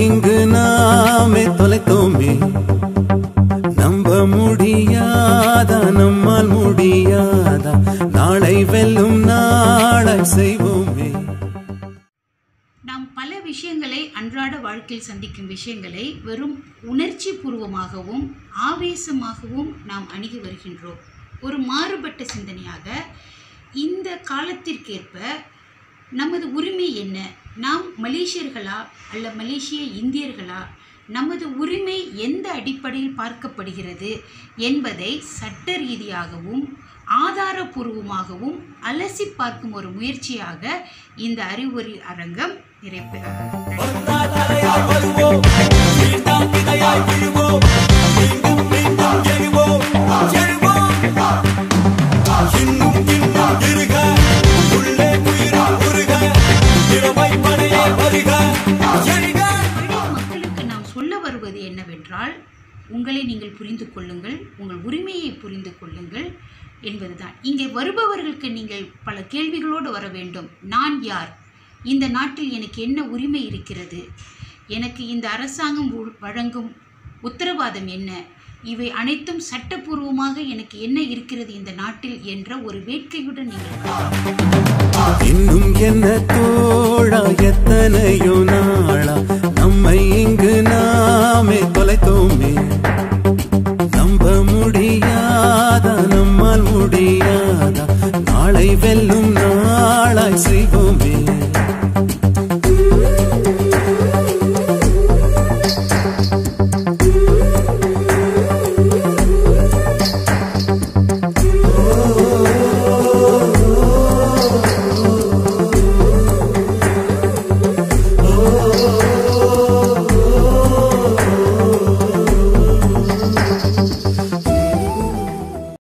இங்கு நாமே தொலைத்தோமே நம்ப முடியாதா நம்மால் முடியாதா நாளை வெல்லும் நாளை செய்வோமே நாம் பல விஷயங்களை அன்றாட வாழ்க்கையில் சந்திக்கும் விஷயங்களை வெறும் உணர்ச்சி பூர்வமாகவும் ஆவேசமாகவும் நாம் அணுகி வருகின்றோம் ஒரு மாறுபட்ட சிந்தனையாக இந்த காலத்திற்கேற்ப நமது உரிமை என்ன நாம் மலேசியர்களா அல்ல மலேசிய இந்தியர்களா நமது உரிமை எந்த அடிப்படையில் பார்க்கப்படுகிறது என்பதை சட்ட ரீதியாகவும் ஆதாரபூர்வமாகவும் அலசி பார்க்கும் ஒரு முயற்சியாக இந்த அறிவுரை அரங்கம் நிறைவேற மக்களுக்கு நாம் சொல்ல வருவது என்னவென்றால் உங்களை நீங்கள் புரிந்து கொள்ளுங்கள் உங்கள் உரிமையை புரிந்து கொள்ளுங்கள் என்பதுதான் இங்கே வருபவர்களுக்கு நீங்கள் பல கேள்விகளோடு வர வேண்டும் நான் யார் இந்த நாட்டில் எனக்கு என்ன உரிமை இருக்கிறது எனக்கு இந்த அரசாங்கம் உ- வழங்கும் உத்தரவாதம் என்ன இவை அனைத்தும் சட்டபூர்வமாக எனக்கு என்ன இருக்கிறது இந்த நாட்டில் என்ற ஒரு வேட்கையுடன் நீங்கள் வரலாம். இன்னும் என்ன தோழா எத்தனையோ நாளா நம்ம